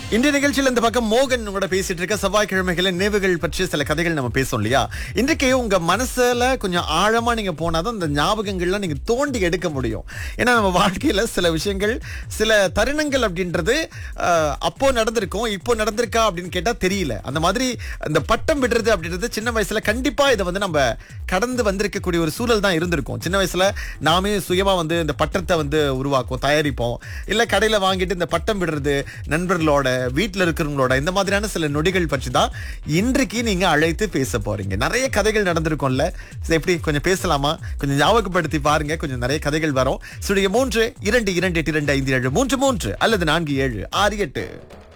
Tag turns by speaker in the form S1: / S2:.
S1: இன்றைய நிகழ்ச்சியில் இந்த பக்கம் மோகன் உங்களோட பேசிட்டு இருக்க செவ்வாய்க்கிழமைகளில் நினைவுகள் பற்றி சில கதைகள் நம்ம பேசோம் இல்லையா இன்றைக்கு உங்க மனசுல கொஞ்சம் ஆழமா நீங்க போனாதான் அந்த ஞாபகங்கள்லாம் நீங்க தோண்டி எடுக்க முடியும் ஏன்னா நம்ம வாழ்க்கையில சில விஷயங்கள் சில தருணங்கள் அப்படின்றது அஹ், அப்போ நடந்திருக்கும் இப்போ நடந்திருக்கா அப்படின்னு கேட்டா தெரியல அந்த மாதிரி அந்த பட்டம் விடுறது அப்படின்றது சின்ன வயசுல கண்டிப்பா இதை வந்து நம்ம கடந்து வந்திருக்கக்கூடிய ஒரு சூழல் தான் இருந்திருக்கும் சின்ன வயசுல நாமே சுயமா வந்து இந்த பட்டத்தை வந்து உருவாக்குவோம் தயாரிப்போம் இல்ல கடையில வாங்கிட்டு இந்த பட்டம் விடுறது நண்பர்களோட வீட்டுல இருக்கிறவங்களோட இந்த மாதிரியான சில நொடிகள் பற்றி தான் இன்றைக்கு நீங்க அழைத்து பேச போறீங்க நிறைய கதைகள் நடந்திருக்கும்ல சரி, எப்படி கொஞ்சம் பேசலாமா கொஞ்சம் ஞாபகப்படுத்தி பாருங்க கொஞ்சம் நிறைய கதைகள் வரும் சுடைய மூன்று இரண்டு இரண்டு எட்டு இரண்டு ஐந்து ஏழு மூன்று மூன்று அல்லது நான்கு ஏழு ஆறு எட்டு